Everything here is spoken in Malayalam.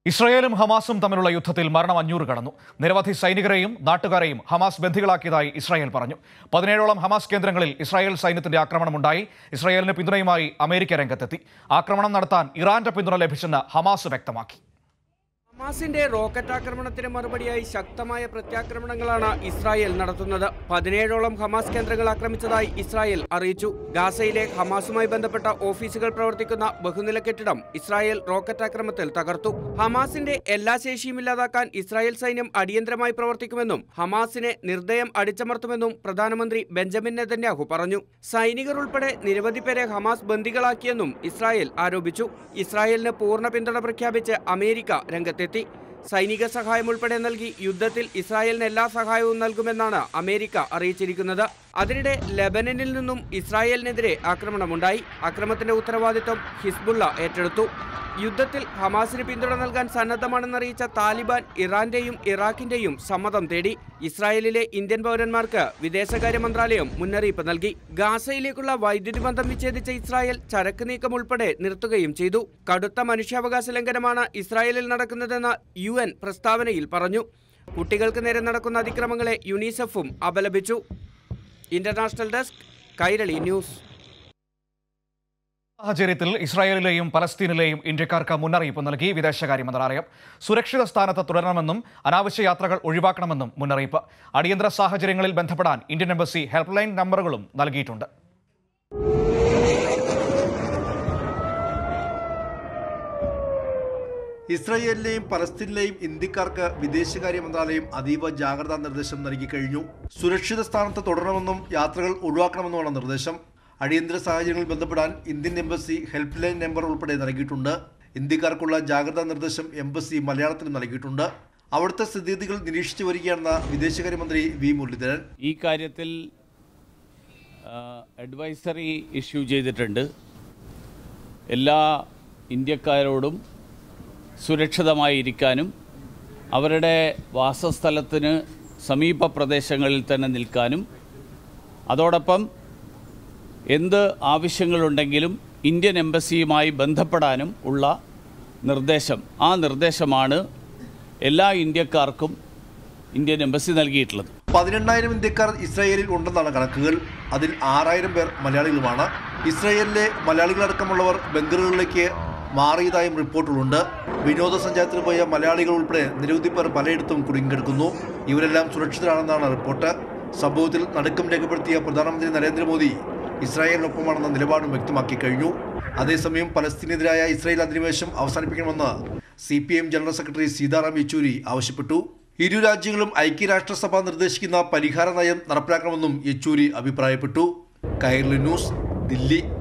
ഇസ്രയേലും ഹമാസും തമ്മിലുള്ള യുദ്ധത്തിൽ മരണം അഞ്ഞൂറ് കടന്നു നിരവധി സൈനികരെയും നാട്ടുകാരെയും ഹമാസ് ബന്ദികളാക്കിയതായി ഇസ്രായേൽ പറഞ്ഞു പതിനേഴോളം ഹമാസ് കേന്ദ്രങ്ങളിൽ ഇസ്രായേൽ സൈന്യത്തിന്റെ ആക്രമണമുണ്ടായി ഇസ്രായേലിന് പിന്തുണയുമായി അമേരിക്ക രംഗത്തെത്തി ആക്രമണം നടത്താൻ ഇറാന്റെ പിന്തുണ ലഭിച്ചെന്ന് ഹമാസ് വ്യക്തമാക്കി ഹമാസിന്റെ റോക്കറ്റ് ആക്രമണത്തിന് മറുപടിയായി ശക്തമായ പ്രത്യാക്രമണങ്ങളാണ് ഇസ്രായേൽ നടത്തുന്നത് പതിനേഴോളം ഹമാസ് കേന്ദ്രങ്ങൾ ആക്രമിച്ചതായി ഇസ്രായേൽ അറിയിച്ചു ഗാസയിലെ ഹമാസുമായി ബന്ധപ്പെട്ട ഓഫീസുകൾ പ്രവർത്തിക്കുന്ന ബഹുനില കെട്ടിടം ഇസ്രായേൽ റോക്കറ്റ് ആക്രമണത്തിൽ തകർത്തു ഹമാസിന്റെ എല്ലാ ശേഷിയും ഇല്ലാതാക്കാൻ ഇസ്രായേൽ സൈന്യം അടിയന്തരമായി പ്രവർത്തിക്കുമെന്നും ഹമാസിനെ നിർദ്ദയം അടിച്ചമർത്തുമെന്നും പ്രധാനമന്ത്രി ബെഞ്ചമിൻ നെതന്യാഹു പറഞ്ഞു സൈനികർ ഉൾപ്പെടെ നിരവധി പേരെ ഹമാസ് ബന്ദികളാക്കിയെന്നും ഇസ്രായേൽ ആരോപിച്ചു ഇസ്രായേലിന് പൂർണ്ണ പിന്തുണ പ്രഖ്യാപിച്ച് അമേരിക്ക രംഗത്തെത്തി സൈനിക സഹായം ഉൾപ്പെടെ നൽകി യുദ്ധത്തിൽ ഇസ്രായേലിന് എല്ലാ സഹായവും നൽകുമെന്നാണ് അമേരിക്ക അറിയിച്ചിരിക്കുന്നത് അതിനിടെ ലെബനനിൽ നിന്നും ഇസ്രായേലിനെതിരെ ആക്രമണമുണ്ടായി ആക്രമണത്തിന്റെ ഉത്തരവാദിത്വം ഹിസ്ബുള്ള ഏറ്റെടുത്തു യുദ്ധത്തിൽ ഹമാസിന് പിന്തുണ നൽകാൻ സന്നദ്ധമാണെന്നറിയിച്ച താലിബാൻ ഇറാന്റെയും ഇറാഖിന്റെയും സമ്മതം തേടി ഇസ്രായേലിലെ ഇന്ത്യൻ പൗരന്മാർക്ക് വിദേശകാര്യ മന്ത്രാലയം മുന്നറിയിപ്പ് നൽകി ഗാസയിലേക്കുള്ള വൈദ്യുതി ബന്ധം വിച്ഛേദിച്ച ഇസ്രായേൽ ചരക്ക് നീക്കം ഉൾപ്പെടെ നിർത്തുകയും ചെയ്തു കടുത്ത മനുഷ്യാവകാശ ലംഘനമാണ് ഇസ്രായേലിൽ നടക്കുന്നതെന്ന് യു എൻ പ്രസ്താവനയിൽ പറഞ്ഞു കുട്ടികൾക്ക് നേരെ നടക്കുന്ന അതിക്രമങ്ങളെ യുനിസെഫും അപലപിച്ചു ഇന്റർനാഷണൽ ഡെസ്ക് കൈരളി ന്യൂസ് സാഹചര്യത്തിൽ ഇസ്രായേലിലെയും പലസ്തീനിലെയും ഇന്ത്യക്കാർക്ക് മുന്നറിയിപ്പ് നൽകി വിദേശകാര്യ മന്ത്രാലയം സുരക്ഷിത സ്ഥാനത്ത് തുടരണമെന്നും അനാവശ്യ യാത്രകൾ ഒഴിവാക്കണമെന്നും മുന്നറിയിപ്പ് അടിയന്തര സാഹചര്യങ്ങളിൽ ബന്ധപ്പെടാൻ ഇന്ത്യൻ എംബസി ഹെൽപ്പ് ലൈൻ നമ്പറുകളും നൽകിയിട്ടുണ്ട് ഇസ്രായേലിലെയും പലസ്തീനിലെയും ഇന്ത്യക്കാർക്ക് വിദേശകാര്യ മന്ത്രാലയം അതീവ ജാഗ്രതാ നിർദ്ദേശം നൽകി കഴിഞ്ഞു സുരക്ഷിത സ്ഥാനത്ത് തുടരണമെന്നും യാത്രകൾ ഒഴിവാക്കണമെന്നുമാണ് നിർദ്ദേശം അടിയന്തര സാഹചര്യങ്ങളിൽ ബന്ധപ്പെടാൻ Indian embassy helpline number ഉൾപ്പെടെ നൽകിയിട്ടുണ്ട് ഇന്ത്യക്കാർക്കുള്ള ജാഗ്രതാ നിർദ്ദേശം എംബസി മലയാളത്തിലും നൽകിയിട്ടുണ്ട് അവിടുത്തെ സ്ഥിതിഗതികൾ നിരീക്ഷിച്ചു വരികയാണെന്ന് വിദേശകാര്യമന്ത്രി വി മുരളീധരൻ ഈ കാര്യത്തിൽ അഡ്വൈസറി ഇഷ്യൂ ചെയ്തിട്ടുണ്ട് എല്ലാ ഇന്ത്യക്കാരോടും സുരക്ഷിതമായി ഇരിക്കാനും അവരുടെ വാസസ്ഥലത്തിന് സമീപ പ്രദേശങ്ങളിൽ തന്നെ നിൽക്കാനും അതോടൊപ്പം എന്ത് ആവശ്യങ്ങളുണ്ടെങ്കിലും ഇന്ത്യൻ എംബസിയുമായി ബന്ധപ്പെടാനും ഉള്ള നിർദ്ദേശം ആ നിർദ്ദേശമാണ് എല്ലാ ഇന്ത്യക്കാർക്കും ഇന്ത്യൻ എംബസി നൽകിയിട്ടുള്ളത് പതിനെണ്ണായിരം ഇന്ത്യക്കാർ ഇസ്രായേലിൽ ഉണ്ടെന്നാണ് കണക്കുകൾ അതിൽ ആറായിരം പേർ മലയാളികളുമാണ് ഇസ്രായേലിലെ മലയാളികളടക്കമുള്ളവർ ബംഗറുകളിലേക്ക് മാറിയതായും റിപ്പോർട്ടുകളുണ്ട് വിനോദസഞ്ചാരത്തിന് പോയ മലയാളികൾ ഉൾപ്പെടെ നിരവധി പേർ പലയിടത്തും കുടുങ്ങിക്കിടക്കുന്നു ഇവരെല്ലാം സുരക്ഷിതരാണെന്നാണ് റിപ്പോർട്ട് സംഭവത്തിൽ നടുക്കം രേഖപ്പെടുത്തിയ പ്രധാനമന്ത്രി നരേന്ദ്രമോദി ഇസ്രായേലിനൊപ്പമാണെന്ന നിലപാടും വ്യക്തമാക്കി കഴിഞ്ഞു അതേസമയം പലസ്തീനെതിരായ ഇസ്രായേൽ അധിനിവേശം അവസാനിപ്പിക്കണമെന്ന് C P M general secretary Sitaram Yechury ആവശ്യപ്പെട്ടു ഇരു രാജ്യങ്ങളും ഐക്യരാഷ്ട്രസഭ നിർദ്ദേശിക്കുന്ന പരിഹാര നയം നടപ്പിലാക്കണമെന്നും യെച്ചൂരി അഭിപ്രായപ്പെട്ടു കൈർലി ന്യൂസ് ദില്ലി